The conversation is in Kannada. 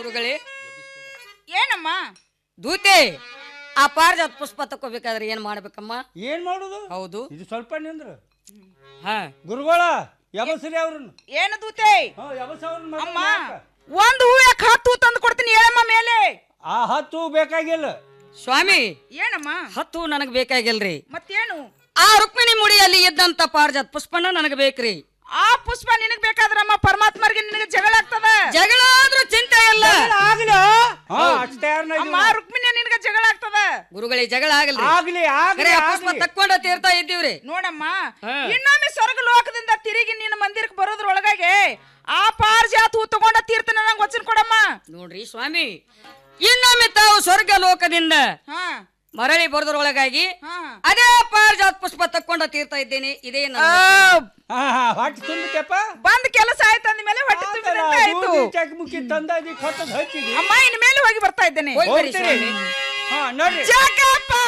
ಗುರುಗಳೇ ಏನಮ್ಮ ದೂತೆ ಆ ಪಾರಿಜಾತ ಪುಷ್ಪ ತಕೋಬೇಕಾದ್ರೆ ಏನ್ ಮಾಡ್ಬೇಕಮ್ಮ ಏನ್ ಮಾಡುದು ಹೌದು ಇದು ಸ್ವಲ್ಪ ನಿಂದ್ರ ಹಾ ಗುರುಗಳ ಯಬಸ್ರಿ ಅವ್ರನ್ನ ಏನು ದೂತೆ ಹಾ ಯಬಸ್ ಅವ್ರನ್ನ ಅಮ್ಮ ಮಗನ್ನ ಒಂದು ಹೂ ಯಾಕೆ ಹತ್ತು ತಂದು ಕೊಡ್ತೀನಿ ಹೇಳಮ್ಮ ಮೇಲೆ ಆ ಹತ್ತು ಬೇಕಾಗಿಲ್ಲ ಸ್ವಾಮಿ ಏನಮ್ಮ ಹತ್ತು ನನಗ್ ಬೇಕಾಗಿಲ್ರಿ ಮತ್ತೇನು ಆ ರುಕ್ಮಿಣಿ ಮುಡಿಯಲ್ಲಿ ಇದ್ದಂತ ಪಾರಿಜಾತ ಪುಷ್ಪನ ನನಗ್ ಬೇಕ್ರಿ ಆ ಪುಷ್ಪ ನಿನಗ್ ಬೇಕಾದ್ರಮ್ಮ ಪರಮಾತ್ಮರಿಗೆ ನಿನಗೆ ಜಗಳ ಆಗ್ತದ ಜಗಳ ಆದ್ರೂ ಚಿಂತೆ ಇಲ್ಲ ಆಗ್ಲಿ ಹಾ ಅಷ್ಟ್ ತಯಾರ್ನ ಅಮ್ಮ ರುಕ್ಮಿಣಿ ನಿನಗೆ ಜಗಳ ಆಗ್ತದ ಗುರುಗಳೇ ಜಗಳ ಆಗಲ್ರಿ ಆಗ್ಲಿ ಆಗ್ಲಿ ಖರೆ ಆ ಪುಷ್ಪ ಆಗ್ಲಿ. ತಕ್ಕೊಂಡ ತೀರ್ತಾ ಇದ್ದೀವ್ರಿ ನೋಡಮ್ಮ ಹಾ. ಇನ್ನೊಮ್ಮೆ ಸ್ವರ್ಗ ಲೋಕದಿಂದ ತಿರುಗಿ ನಿನ್ನ ಮಂದಿರಕ್ಕೆ ಬರೋದ್ರೊಳಗಾಗಿ ಆ ಪಾರ್ಜಾತ ಹೂ ತಗೊಂಡ ತೀರ್ಥ ನಂಗೆ ವಚನ ಕೊಡಮ್ಮ ನೋಡ್ರಿ ಸ್ವಾಮಿ ಇನ್ನೊಮ್ಮೆ ತಾವು ಸ್ವರ್ಗ ಲೋಕದಿಂದ ಹಾ ಮರಳಿ ಬರೋದ್ರೊಳಗಾಗಿ ಹಾ ಅದೇ ಪಾರಿಜಾತ ಪುಷ್ಪ ತಕ್ಕೊಂಡ ತೀರ್ತಾ ಇದ್ದೇನೆ ಇದೇ ನನ್ನ ಆ, ಹಾ ಹಾ ಹೊಟ್ಟೆ ತುಂಬಿತಪ್ಪ ಬಂದ್ ಕೆಲಸ ಆಯ್ತು ಅಂದ್ಮೇಲೆ ಹೊಟ್ಟೆ ತುಂಬಿದಂತೆ ಆಯ್ತು ಚಕ್ ಮುಕ್ಕಿ ತಂದಾದಿ ಕೊಟ್ಟದ್ ಹಚ್ಚಿದಿ ಅಮ್ಮ ಇನ್ ಮೇಲೆ ಹೋಗಿ ಬರ್ತಾ ಇದ್ದೇನೆ ಹೋಗ್ಬರ್ರಿ ಹೋಗ್ತೀರಿ ಸ್ವಾಮಿ. ಹಾ ನೋಡ್ರಿ ಜಗಪ್ಪ